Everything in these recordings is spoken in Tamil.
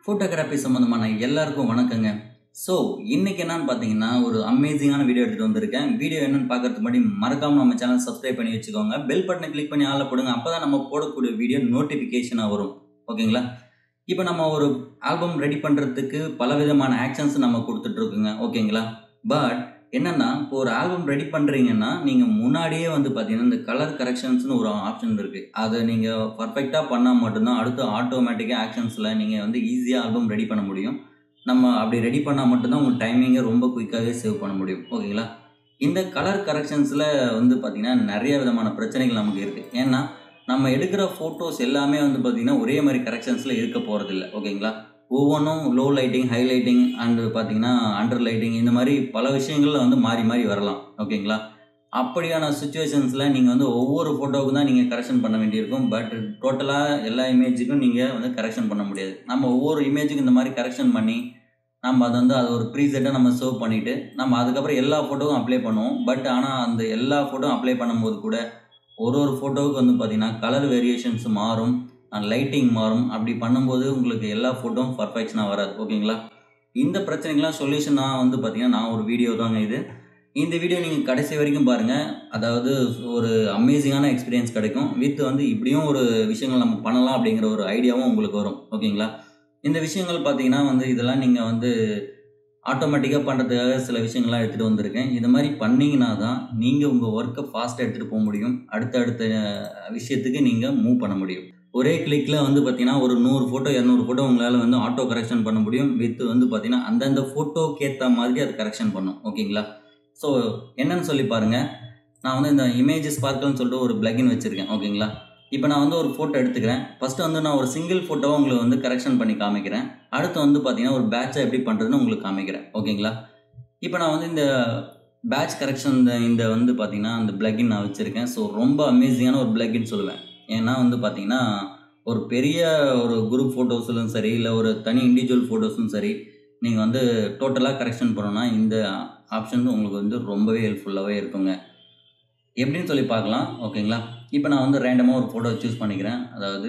ஃபோட்டோகிராஃபி சம்மந்தமான எல்லாருக்கும் வணக்கங்க ஸோ இன்னைக்கு என்னன்னு பார்த்தீங்கன்னா ஒரு அமேசிங்கான வீடியோ எடுத்துகிட்டு வந்திருக்கேன் வீடியோ என்னன்னு பார்க்கறதுக்கு முன்னாடி மறக்காம நம்ம சேனல் சப்ஸ்கிரைப் பண்ணி வச்சுக்கோங்க பெல் பட்டனை கிளிக் பண்ணி ஆள போடுங்க அப்போ தான் நம்ம போடக்கூடிய வீடியோ நோட்டிஃபிகேஷனாக வரும் ஓகேங்களா இப்போ நம்ம ஒரு ஆல்பம் ரெடி பண்ணுறதுக்கு பல விதமான ஆக்ஷன்ஸ் நம்ம கொடுத்துட்ருக்குங்க ஓகேங்களா பட் என்னன்னா இப்போ ஒரு ஆல்பம் ரெடி பண்ணுறீங்கன்னா நீங்கள் முன்னாடியே வந்து பார்த்தீங்கன்னா இந்த கலர் கரெக்ஷன்ஸ்னு ஒரு ஆப்ஷன் இருக்குது அதை நீங்கள் பர்ஃபெக்டாக பண்ணால் மட்டும்தான் அடுத்து ஆட்டோமேட்டிக்காக ஆக்ஷன்ஸில் நீங்கள் வந்து ஈஸியாக ஆல்பம் ரெடி பண்ண முடியும் நம்ம அப்படி ரெடி பண்ணால் மட்டும்தான் உங்கள் டைமிங்கை ரொம்ப குயிக்காகவே சேவ் பண்ண முடியும் ஓகேங்களா இந்த கலர் கரெக்ஷன்ஸில் வந்து பார்த்திங்கன்னா நிறைய விதமான பிரச்சனைகள் நமக்கு இருக்குது ஏன்னா நம்ம எடுக்கிற ஃபோட்டோஸ் எல்லாமே வந்து பார்த்திங்கன்னா ஒரே மாதிரி கரெக்ஷன்ஸில் இருக்க போகிறதில்ல ஓகேங்களா ஒவ்வொன்றும் low lighting high lighting and பார்த்தீங்கன்னா அண்டர் லைட்டிங் இந்த மாதிரி பல விஷயங்களில் வந்து மாறி மாறி வரலாம் ஓகேங்களா அப்படியான சுச்சுவேஷன்ஸில் நீங்கள் வந்து ஒவ்வொரு ஃபோட்டோவுக்கு தான் நீங்கள் கரெக்ஷன் பண்ண வேண்டியிருக்கும் பட் டோட்டலாக எல்லா இமேஜுக்கும் நீங்கள் வந்து கரெக்ஷன் பண்ண முடியாது நம்ம ஒவ்வொரு இமேஜுக்கும் இந்த மாதிரி கரெக்ஷன் பண்ணி நம்ம அதை வந்து அது ஒரு ப்ரீசெட்டாக நம்ம சர்வ் பண்ணிவிட்டு நம்ம அதுக்கப்புறம் எல்லா ஃபோட்டோவும் அப்ளை பண்ணுவோம் பட் ஆனால் அந்த எல்லா ஃபோட்டோவும் அப்ளை பண்ணும்போது கூட ஒரு ஒரு ஃபோட்டோவுக்கு வந்து பார்த்திங்கன்னா கலர் வேரியேஷன்ஸ் மாறும் லைட்டிங் மாறும் அப்படி பண்ணும்போது உங்களுக்கு எல்லா ஃபோட்டோவும் பர்ஃபெக்ஷனாக வராது ஓகேங்களா இந்த பிரச்சனைக்கெலாம் சொல்யூஷனாக வந்து பார்த்திங்கன்னா நான் ஒரு வீடியோ தாங்க இது இந்த வீடியோ நீங்கள் கடைசி வரைக்கும் பாருங்கள் அதாவது ஒரு அமேசிங்கான எக்ஸ்பீரியன்ஸ் கிடைக்கும் வித் வந்து இப்படியும் ஒரு விஷயங்கள் நம்ம பண்ணலாம் அப்படிங்கிற ஒரு ஐடியாவும் உங்களுக்கு வரும் ஓகேங்களா இந்த விஷயங்கள் பார்த்தீங்கன்னா வந்து இதெல்லாம் நீங்கள் வந்து ஆட்டோமேட்டிக்காக பண்ணுறதுக்காக சில விஷயங்கள்லாம் எடுத்துகிட்டு வந்திருக்கேன் இது மாதிரி பண்ணிங்கன்னா தான் நீங்கள் உங்கள் ஒர்க்கை ஃபாஸ்ட்டாக எடுத்துகிட்டு போக முடியும் அடுத்தடுத்த விஷயத்துக்கு நீங்கள் மூவ் பண்ண முடியும் ஒரே கிளிக்கில் வந்து பார்த்தீங்கன்னா ஒரு நூறு ஃபோட்டோ இரநூறு ஃபோட்டோ உங்களால் வந்து ஆட்டோ கரெக்ஷன் பண்ண முடியும் வித் வந்து பார்த்தீங்கன்னா அந்தந்த ஃபோட்டோக்கு ஏற்ற மாதிரி அது கரெக்ஷன் பண்ணும் ஓகேங்களா ஸோ என்னன்னு சொல்லி பாருங்கள் நான் வந்து இந்த இமேஜஸ் ஸ்பார்க்கல்னு சொல்லிட்டு ஒரு பிளகின் வச்சுருக்கேன் ஓகேங்களா இப்போ நான் வந்து ஒரு ஃபோட்டோ எடுத்துக்கிறேன் ஃபஸ்ட்டு வந்து நான் ஒரு சிங்கிள் ஃபோட்டோவை உங்களுக்கு வந்து கரெக்ஷன் பண்ணி காமிக்கிறேன் அடுத்து வந்து பார்த்தீங்கன்னா ஒரு பேட்சை எப்படி பண்ணுறதுன்னு உங்களுக்கு காமிக்கிறேன் ஓகேங்களா இப்போ நான் வந்து இந்த பேட்ச் கரெக்ஷன் இந்த இந்த வந்து பார்த்தீங்கன்னா அந்த பிளகின் நான் வச்சுருக்கேன் ஸோ ரொம்ப அமேசிங்கான ஒரு பிளகின் சொல்லுவேன் ஏன்னா வந்து பார்த்தீங்கன்னா ஒரு பெரிய ஒரு குரூப் ஃபோட்டோஸிலும் சரி இல்லை ஒரு தனி இண்டிவிஜுவல் ஃபோட்டோஸும் சரி நீங்கள் வந்து டோட்டலாக கரெக்ஷன் பண்ணணும்னா இந்த ஆப்ஷன் உங்களுக்கு வந்து ரொம்பவே ஹெல்ப்ஃபுல்லாகவே இருக்குங்க எப்படின்னு சொல்லி பார்க்கலாம் ஓகேங்களா இப்போ நான் வந்து ரேண்டமாக ஒரு ஃபோட்டோ சூஸ் பண்ணிக்கிறேன் அதாவது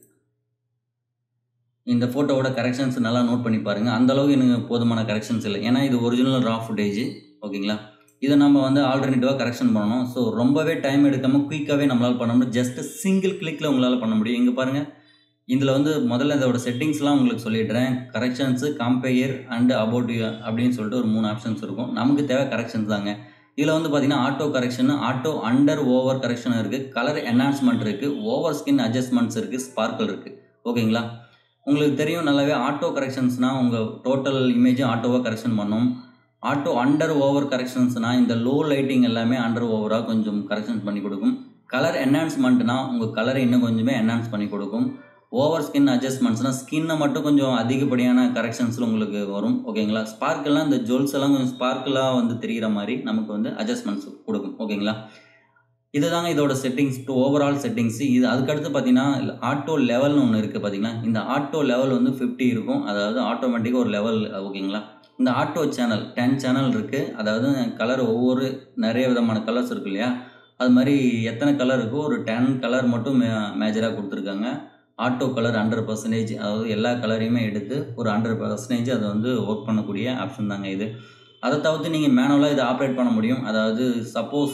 இந்த ஃபோட்டோவோட கரெக்ஷன்ஸ் நல்லா நோட் பண்ணி பாருங்கள் அந்தளவுக்கு எனக்கு போதுமான கரெக்ஷன்ஸ் இல்லை ஏன்னா இது ஒரிஜினல் ரா ஃபுட்டேஜ் ஓகேங்களா இதை நம்ம வந்து ஆல்டர்னேட்டிவாக கரெக்ஷன் பண்ணணும் ஸோ ரொம்பவே டைம் எடுக்காமல் குயிக்காகவே நம்மளால் பண்ண முடியும் ஜஸ்ட் சிங்கிள் கிளிக்கில் உங்களால் பண்ண முடியும் இங்கே பாருங்கள் இதில் வந்து முதல்ல இதோட செட்டிங்ஸ்லாம் உங்களுக்கு சொல்லிடுறேன் corrections compare and about you அப்படின்னு சொல்லிட்டு ஒரு மூணு ஆப்ஷன்ஸ் இருக்கும் நமக்கு தேவை கரெக்ஷன்ஸ் தாங்க இதில் வந்து பார்த்தீங்கன்னா auto correction auto under over correction இருக்குது கலர் என்ஹான்ஸ்மெண்ட் இருக்குது ஓவர் ஸ்கின் அட்ஜஸ்ட்மெண்ட்ஸ் இருக்குது ஸ்பார்க்கிள் இருக்குது ஓகேங்களா உங்களுக்கு தெரியும் நல்லாவே ஆட்டோ கரெக்ஷன்ஸ்னால் உங்கள் டோட்டல் இமேஜும் ஆட்டோவாக கரெக்ஷன் பண்ணும் ஆட்டோ அண்டர் ஓவர் கரெக்ஷன்ஸ்னால் இந்த லோ லைட்டிங் எல்லாமே அண்டர் ஓவராக கொஞ்சம் கரெக்ஷன்ஸ் பண்ணி கொடுக்கும் கலர் என்ஹான்ஸ்மெண்ட்னா உங்கள் கலரை இன்னும் கொஞ்சமே என்ஹான்ஸ் பண்ணி கொடுக்கும் ஓவர் ஸ்கின் அட்ஜஸ்ட்மெண்ட்ஸ்னால் ஸ்கின்னை மட்டும் கொஞ்சம் அதிகப்படியான கரெக்ஷன்ஸில் உங்களுக்கு வரும் ஓகேங்களா ஸ்பார்க்கெல்லாம் இந்த ஜுவல்ஸ் எல்லாம் கொஞ்சம் ஸ்பார்க்கலாக வந்து தெரிகிற மாதிரி நமக்கு வந்து அட்ஜஸ்ட்மெண்ட்ஸ் கொடுக்கும் ஓகேங்களா இதுதாங்க இதோட செட்டிங்ஸ் டூ ஓவரால் செட்டிங்ஸ் இது அதுக்கடுத்து பார்த்தீங்கன்னா ஆட்டோ லெவல்னு ஒன்று இருக்குது பார்த்தீங்கன்னா இந்த ஆட்டோ லெவல் வந்து ஃபிஃப்டி இருக்கும் அதாவது ஆட்டோமேட்டிக்காக ஒரு லெவல் ஓகேங்களா இந்த ஆட்டோ சேனல் டென் சேனல் இருக்குது அதாவது கலர் ஒவ்வொரு நிறைய விதமான கலர்ஸ் இருக்கு இல்லையா அது மாதிரி எத்தனை கலர் இருக்கோ ஒரு டென் கலர் மட்டும் மே மேஜராக கொடுத்துருக்காங்க ஆட்டோ கலர் ஹண்ட்ரட் பர்சன்டேஜ் அதாவது எல்லா கலரையுமே எடுத்து ஒரு ஹண்ட்ரட் பர்சன்டேஜ் அதை வந்து ஒர்க் பண்ணக்கூடிய ஆப்ஷன் தாங்க இது அதை தவிர்த்து நீங்கள் மேனுவலாக இதை ஆப்ரேட் பண்ண முடியும் அதாவது சப்போஸ்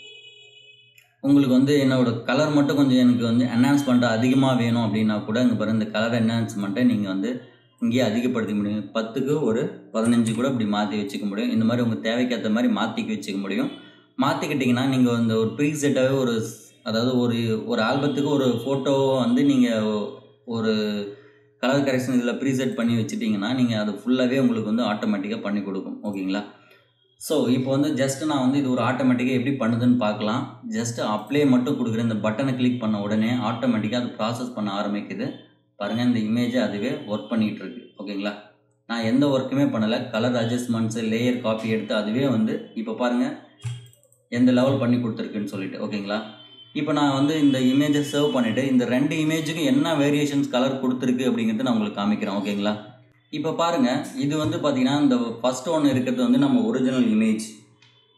உங்களுக்கு வந்து என்னோட கலர் மட்டும் கொஞ்சம் எனக்கு வந்து என்ஹான்ஸ்மெண்ட் அதிகமாக வேணும் அப்படின்னா கூட இங்கே பாருங்கள் இந்த கலர் என்ஹான்ஸ்மெண்ட்டை நீங்கள் வந்து இங்கேயே அதிகப்படுத்திக்க முடியும் பத்துக்கு ஒரு பதினஞ்சு கூட இப்படி மாற்றி வச்சுக்க முடியும் இந்த மாதிரி உங்கள் தேவைக்கேற்ற மாதிரி மாற்றிக்க வச்சுக்க முடியும் மாற்றிக்கிட்டிங்கன்னா நீங்கள் இந்த ஒரு ப்ரீசெட்டாகவே ஒரு அதாவது ஒரு ஒரு ஆல்பத்துக்கு ஒரு ஃபோட்டோ வந்து நீங்கள் ஒரு கலர் கரெக்ஷன் இதில் ப்ரீசெட் பண்ணி வச்சுட்டிங்கன்னா நீங்கள் அது ஃபுல்லாகவே உங்களுக்கு வந்து ஆட்டோமேட்டிக்காக பண்ணி கொடுக்கும் ஓகேங்களா ஸோ இப்போ வந்து ஜஸ்ட் நான் வந்து இது ஒரு ஆட்டோமேட்டிக்காக எப்படி பண்ணுதுன்னு பார்க்கலாம் ஜஸ்ட் அப்ளை மட்டும் கொடுக்குற இந்த பட்டனை கிளிக் பண்ண உடனே ஆட்டோமேட்டிக்காக அது ப்ராசஸ் பண்ண ஆரம்பிக்குது பாருங்கள் இந்த இமேஜை அதுவே ஒர்க் பண்ணிகிட்டு இருக்கு ஓகேங்களா நான் எந்த ஒர்க்குமே பண்ணலை கலர் அட்ஜஸ்ட்மெண்ட்ஸு லேயர் காப்பி எடுத்து அதுவே வந்து இப்போ பாருங்கள் எந்த லெவல் பண்ணி கொடுத்துருக்குன்னு சொல்லிட்டு ஓகேங்களா இப்போ நான் வந்து இந்த இமேஜை சர்வ் பண்ணிவிட்டு இந்த ரெண்டு இமேஜுக்கும் என்ன வேரியேஷன்ஸ் கலர் கொடுத்துருக்கு அப்படிங்கிறது நான் உங்களுக்கு காமிக்கிறேன் ஓகேங்களா இப்போ பாருங்கள் இது வந்து பார்த்திங்கன்னா இந்த ஃபஸ்ட் ஒன்று இருக்கிறது வந்து நம்ம ஒரிஜினல் இமேஜ்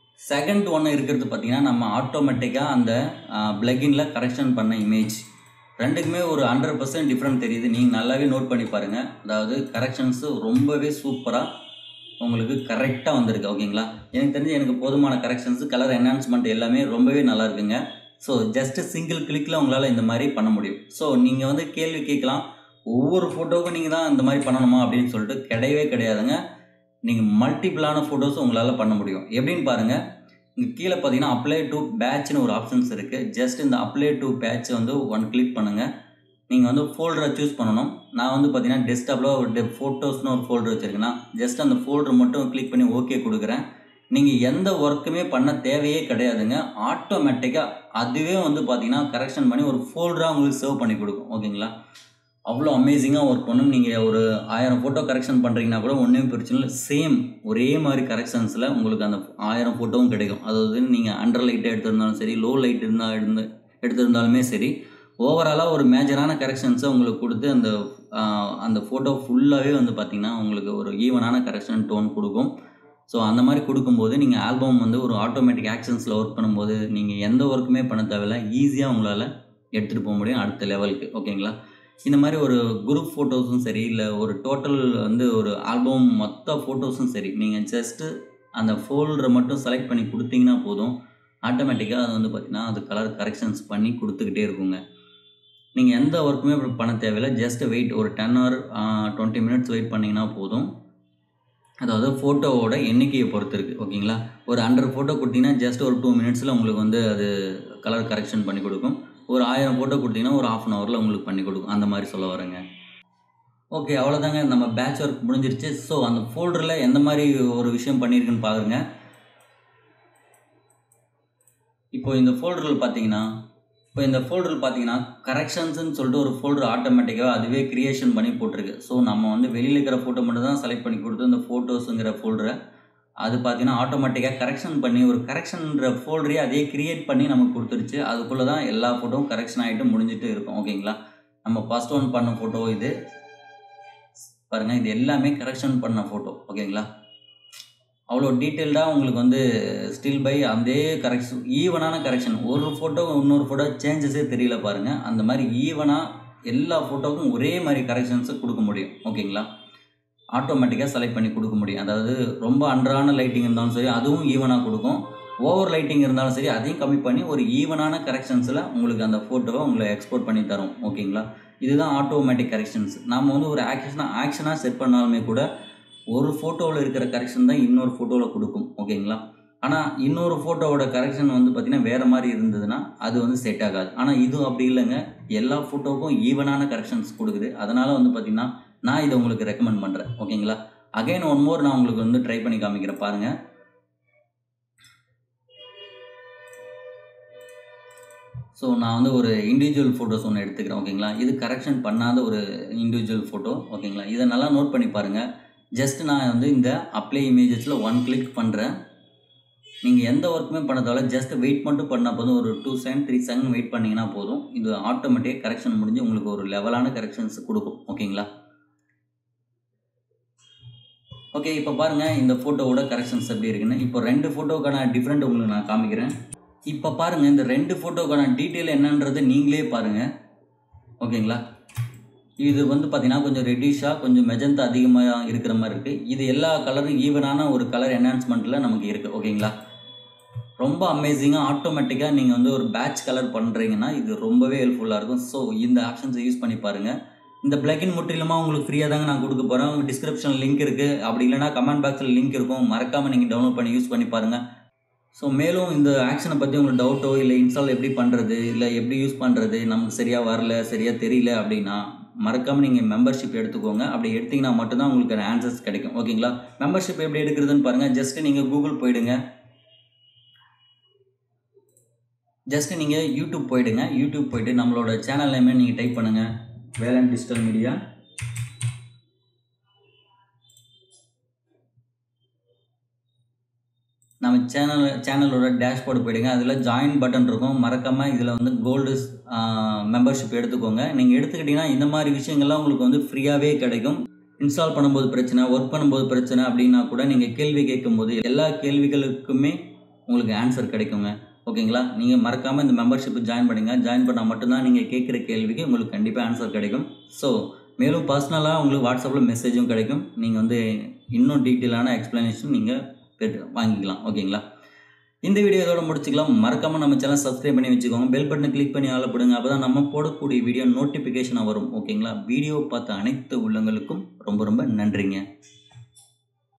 செகண்ட் ஒன்று இருக்கிறது பார்த்திங்கன்னா நம்ம ஆட்டோமேட்டிக்காக அந்த பிளகின்ல கரெக்ஷன் பண்ண இமேஜ் ரெண்டுக்குமே ஒரு ஹண்ட்ரட் பர்சன்ட் டிஃப்ரெண்ட் தெரியுது நீங்கள் நல்லாவே நோட் பண்ணி பாருங்கள் அதாவது கரெக்ஷன்ஸு ரொம்பவே சூப்பராக உங்களுக்கு கரெக்டாக வந்திருக்கு ஓகேங்களா எனக்கு தெரிஞ்சு எனக்கு போதுமான கரெக்ஷன்ஸு கலர் என்ஹான்ஸ்மெண்ட் எல்லாமே ரொம்பவே நல்லா இருக்குங்க ஸோ ஜஸ்ட்டு சிங்கிள் கிளிக்கில் உங்களால் இந்த மாதிரி பண்ண முடியும் ஸோ நீங்கள் வந்து கேள்வி கேட்கலாம் ஒவ்வொரு ஃபோட்டோவுக்கும் நீங்கள் தான் இந்த மாதிரி பண்ணணுமா அப்படின்னு சொல்லிட்டு கிடையவே கிடையாதுங்க நீங்கள் மல்டிபிளான ஃபோட்டோஸும் உங்களால் பண்ண முடியும் எப்படின்னு பாருங்கள் இங்கே கீழே பார்த்தீங்கன்னா அப்ளை டு பேட்ச்னு ஒரு ஆப்ஷன்ஸ் இருக்குது ஜஸ்ட் இந்த அப்ளை டு பேட்ச் வந்து ஒன் கிளிக் பண்ணுங்கள் நீங்கள் வந்து ஃபோல்டரை சூஸ் பண்ணணும் நான் வந்து பார்த்தீங்கன்னா டெஸ்க்டாப்பில் ஒரு ஃபோட்டோஸ்னு ஒரு ஃபோல்டர் வச்சுருக்கேன்னா ஜஸ்ட் அந்த ஃபோல்டர் மட்டும் கிளிக் பண்ணி ஓகே கொடுக்குறேன் நீங்கள் எந்த ஒர்க்குமே பண்ண தேவையே கிடையாதுங்க ஆட்டோமேட்டிக்காக அதுவே வந்து பார்த்தீங்கன்னா கரெக்ஷன் பண்ணி ஒரு ஃபோல்டராக உங்களுக்கு சேவ் பண்ணி கொடுக்கும் ஓகேங்களா அவ்வளோ அமேசிங்காக ஒர்க் பண்ணும் நீங்கள் ஒரு ஆயிரம் ஃபோட்டோ கரெக்ஷன் பண்ணுறீங்கன்னா கூட ஒன்றும் பிரச்சனை இல்லை சேம் ஒரே மாதிரி கரெக்ஷன்ஸில் உங்களுக்கு அந்த ஆயிரம் ஃபோட்டோவும் கிடைக்கும் அதாவது நீங்கள் அண்டர் லைட்டை எடுத்திருந்தாலும் சரி லோ லைட் இருந்தால் இருந்து எடுத்திருந்தாலுமே சரி ஓவராலாக ஒரு மேஜரான கரெக்ஷன்ஸை உங்களுக்கு கொடுத்து அந்த அந்த ஃபோட்டோ ஃபுல்லாகவே வந்து பார்த்திங்கன்னா உங்களுக்கு ஒரு ஈவனான கரெக்ஷன் டோன் கொடுக்கும் ஸோ அந்த மாதிரி கொடுக்கும்போது நீங்கள் ஆல்பம் வந்து ஒரு ஆட்டோமேட்டிக் ஆக்ஷன்ஸில் ஒர்க் பண்ணும்போது நீங்கள் எந்த ஒர்க்குமே பண்ண தேவையில்ல ஈஸியாக உங்களால் எடுத்துகிட்டு போக முடியும் அடுத்த லெவலுக்கு ஓகேங்களா இந்த மாதிரி ஒரு குரூப் ஃபோட்டோஸும் சரி இல்லை ஒரு டோட்டல் வந்து ஒரு ஆல்பம் மொத்த ஃபோட்டோஸும் சரி நீங்கள் ஜஸ்ட்டு அந்த ஃபோல்டரை மட்டும் செலக்ட் பண்ணி கொடுத்தீங்கன்னா போதும் ஆட்டோமேட்டிக்காக அது வந்து பார்த்திங்கன்னா அது கலர் கரெக்ஷன்ஸ் பண்ணி கொடுத்துக்கிட்டே இருக்குங்க நீங்கள் எந்த ஒர்க்குமே பண்ண தேவையில்லை ஜஸ்ட் வெயிட் ஒரு ten hour twenty minutes wait பண்ணிங்கன்னா போதும் அதாவது ஃபோட்டோவோட எண்ணிக்கையை பொறுத்து இருக்குது ஓகேங்களா ஒரு ஹண்ட்ரட் ஃபோட்டோ கொடுத்தீங்கன்னா ஜஸ்ட் ஒரு டூ மினிட்ஸில் உங்களுக்கு வந்து அது கலர் கரெக்ஷன் பண்ணி கொடுக்கும் ஒரு ஆயிரம் ஃபோட்டோ கொடுத்தீங்கன்னா ஒரு ஆஃப் அன் ஹவரில் உங்களுக்கு பண்ணி கொடுக்கும் அந்த மாதிரி சொல்ல வரேங்க ஓகே அவ்வளோதாங்க நம்ம பேட்ச் ஒர்க் முடிஞ்சிருச்சு ஸோ அந்த ஃபோல்டரில் எந்த மாதிரி ஒரு விஷயம் பண்ணியிருக்குன்னு பாருங்க இப்போ இந்த ஃபோல்டரில் பார்த்தீங்கன்னா இப்போ இந்த ஃபோல்டர் பார்த்தீங்கன்னா கரெக்ஷன்ஸ்னு சொல்லிட்டு ஒரு ஃபோல்டர் ஆட்டோமேட்டிக்காக அதுவே க்ரியேஷன் பண்ணி போட்டிருக்கு ஸோ நம்ம வந்து வெளியில் இருக்கிற ஃபோட்டோ மட்டும் தான் செலக்ட் பண்ணி கொடுத்து இந்த ஃபோட்டோஸுங்கிற ஃபோல்டரை அது பார்த்தீங்கன்னா ஆட்டோமேட்டிக்காக கரெக்ஷன் பண்ணி ஒரு கரெக்ஷன்ற ஃபோல்டரே அதே க்ரியேட் பண்ணி நமக்கு கொடுத்துருச்சு அதுக்குள்ளே தான் எல்லா ஃபோட்டோவும் கரெக்ஷன் ஆகிட்டு முடிஞ்சிட்டு இருக்கும் ஓகேங்களா நம்ம ஃபஸ்ட் ஒன் பண்ண ஃபோட்டோ இது பாருங்கள் இது எல்லாமே கரெக்ஷன் பண்ண ஃபோட்டோ ஓகேங்களா அவ்வளோ டீட்டெயில்டாக உங்களுக்கு வந்து ஸ்டில் பை அதே கரெக்ஷன் ஈவனான கரெக்ஷன் ஒரு ஃபோட்டோ இன்னொரு ஃபோட்டோ சேஞ்சஸே தெரியல பாருங்கள் அந்த மாதிரி ஈவனாக எல்லா ஃபோட்டோவுக்கும் ஒரே மாதிரி கரெக்ஷன்ஸை கொடுக்க முடியும் ஓகேங்களா ஆட்டோமேட்டிக்காக செலக்ட் பண்ணி கொடுக்க முடியும் அதாவது ரொம்ப அன்றான லைட்டிங் இருந்தாலும் சரி அதுவும் ஈவனாக கொடுக்கும் ஓவர் லைட்டிங் இருந்தாலும் சரி அதையும் கம்மி பண்ணி ஒரு ஈவனான கரெக்ஷன்ஸில் உங்களுக்கு அந்த ஃபோட்டோவை உங்களை எக்ஸ்போர்ட் பண்ணி தரும் ஓகேங்களா இதுதான் ஆட்டோமேட்டிக் கரெக்ஷன்ஸ் நாம் வந்து ஒரு ஆக்ஷனாக ஆக்ஷனாக செட் பண்ணாலுமே கூட ஒரு ஃபோட்டோவில் இருக்கிற கரெக்ஷன் தான் இன்னொரு ஃபோட்டோவில் கொடுக்கும் ஓகேங்களா ஆனால் இன்னொரு ஃபோட்டோவோட கரெக்ஷன் வந்து பார்த்திங்கன்னா வேறு மாதிரி இருந்ததுன்னா அது வந்து செட் ஆகாது ஆனால் இது அப்படி இல்லைங்க எல்லா ஃபோட்டோவுக்கும் ஈவனான கரெக்ஷன்ஸ் கொடுக்குது அதனால் வந்து பார்த்திங்கன்னா நான் இதை உங்களுக்கு ரெக்கமெண்ட் பண்ணுறேன் ஓகேங்களா அகைன் ஒன் மோர் நான் உங்களுக்கு வந்து ட்ரை பண்ணி காமிக்கிறேன் பாருங்கள் ஸோ நான் வந்து ஒரு இண்டிவிஜுவல் ஃபோட்டோஸ் ஒன்று எடுத்துக்கிறேன் ஓகேங்களா இது கரெக்ஷன் பண்ணாத ஒரு இண்டிவிஜுவல் ஃபோட்டோ ஓகேங்களா இதை நல்லா நோட் பண்ணி பாருங்கள் ஜஸ்ட் நான் வந்து இந்த அப்ளை இமேஜஸில் ஒன் கிளிக் பண்ணுறேன் நீங்கள் எந்த ஒர்க்குமே பண்ணதால ஜஸ்ட் வெயிட் மட்டும் பண்ணால் போதும் ஒரு two second three second wait பண்ணிங்கன்னா போதும் இது ஆட்டோமேட்டிக் கரெக்ஷன் முடிஞ்சு உங்களுக்கு ஒரு லெவலான கரெக்ஷன்ஸ் கொடுக்கும் ஓகேங்களா ஓகே இப்போ பாருங்கள் இந்த ஃபோட்டோவோட கரெக்ஷன்ஸ் எப்படி இருக்குன்னு இப்போ ரெண்டு ஃபோட்டோக்கான டிஃப்ரெண்ட் உங்களுக்கு நான் காமிக்கிறேன் இப்போ பாருங்கள் இந்த ரெண்டு ஃபோட்டோக்கான டீட்டெயில் என்னன்றது நீங்களே பாருங்கள் ஓகேங்களா இது வந்து பார்த்தீங்கன்னா கொஞ்சம் ரெட்டிஷாக கொஞ்சம் மெஜந்தா அதிகமாக இருக்கிற மாதிரி இருக்குது இது எல்லா கலரும் ஈவனான ஒரு கலர் என்ஹான்ஸ்மெண்ட்டில் நமக்கு இருக்குது ஓகேங்களா ரொம்ப அமேசிங்காக ஆட்டோமேட்டிக்காக நீங்கள் வந்து ஒரு பேட்ச் கலர் பண்ணுறீங்கன்னா இது ரொம்பவே ஹெல்ப்ஃபுல்லாக இருக்கும் ஸோ இந்த ஆப்ஷன்ஸை யூஸ் பண்ணி பாருங்கள் இந்த பிளக்கின் முற்றிலுமா உங்களுக்கு ஃப்ரீயாக தாங்க நான் கொடுக்க போகிறேன் உங்கள் டிஸ்கிரிப்ஷன் லிங்க் இருக்குது அப்படி இல்லைனா கமெண்ட் பாக்ஸில் லிங்க் இருக்கும் மறக்காமல் நீங்கள் டவுன்லோட் பண்ணி யூஸ் பண்ணி பாருங்கள் ஸோ மேலும் இந்த ஆக்ஷனை பற்றி உங்களுக்கு டவுட்டோ இல்லை இன்ஸ்டால் எப்படி பண்ணுறது இல்லை எப்படி யூஸ் பண்ணுறது நமக்கு சரியாக வரல சரியாக தெரியல அப்படின்னா மறக்காமல் நீங்கள் மெம்பர்ஷிப் எடுத்துக்கோங்க அப்படி எடுத்திங்கன்னா மட்டும்தான் உங்களுக்கு ஆன்சர்ஸ் கிடைக்கும் ஓகேங்களா மெம்பர்ஷிப் எப்படி எடுக்கிறதுன்னு பாருங்கள் ஜஸ்ட்டு நீங்கள் கூகுள் போயிடுங்க ஜஸ்ட்டு நீங்கள் யூடியூப் போயிடுங்க யூடியூப் போயிட்டு நம்மளோட சேனல் நேமே நீங்கள் டைப் பண்ணுங்கள் வேலன் டிஜிட்டல் மீடியா நம்ம சேனல் சேனலோட டேஷ்போர்டு போயிடுங்க அதில் ஜாயின் பட்டன் இருக்கும் மறக்காமல் இதில் வந்து கோல்டு மெம்பர்ஷிப் எடுத்துக்கோங்க நீங்கள் எடுத்துக்கிட்டிங்கன்னா இந்த மாதிரி விஷயங்கள்லாம் உங்களுக்கு வந்து ஃப்ரீயாகவே கிடைக்கும் இன்ஸ்டால் பண்ணும்போது பிரச்சனை ஒர்க் பண்ணும்போது பிரச்சனை அப்படின்னா கூட நீங்கள் கேள்வி கேட்கும்போது எல்லா கேள்விகளுக்குமே உங்களுக்கு ஆன்சர் கிடைக்குங்க ஓகேங்களா நீங்கள் மறக்காமல் இந்த மெம்பர்ஷிப்பு ஜாயின் பண்ணுங்கள் ஜாயின் பண்ணால் மட்டும்தான் நீங்கள் கேட்குற கேள்விக்கு உங்களுக்கு கண்டிப்பாக ஆன்சர் கிடைக்கும் ஸோ மேலும் பர்சனலாக உங்களுக்கு வாட்ஸ்அப்பில் மெசேஜும் கிடைக்கும் நீங்கள் வந்து இன்னும் டீட்டெயிலான எக்ஸ்ப்ளனேஷன் நீங்கள் பெற்று வாங்கிக்கலாம் ஓகேங்களா இந்த வீடியோ இதோட முடிச்சுக்கலாம் மறக்காமல் நம்ம சேனல் சப்ஸ்கிரைப் பண்ணி வச்சுக்கோங்க பெல் பட்டனை கிளிக் பண்ணி ஆள போடுங்க அப்போ தான் நம்ம போடக்கூடிய வீடியோ நோட்டிஃபிகேஷனாக வரும் ஓகேங்களா வீடியோ பார்த்த அனைத்து உள்ளங்களுக்கும் ரொம்ப ரொம்ப நன்றிங்க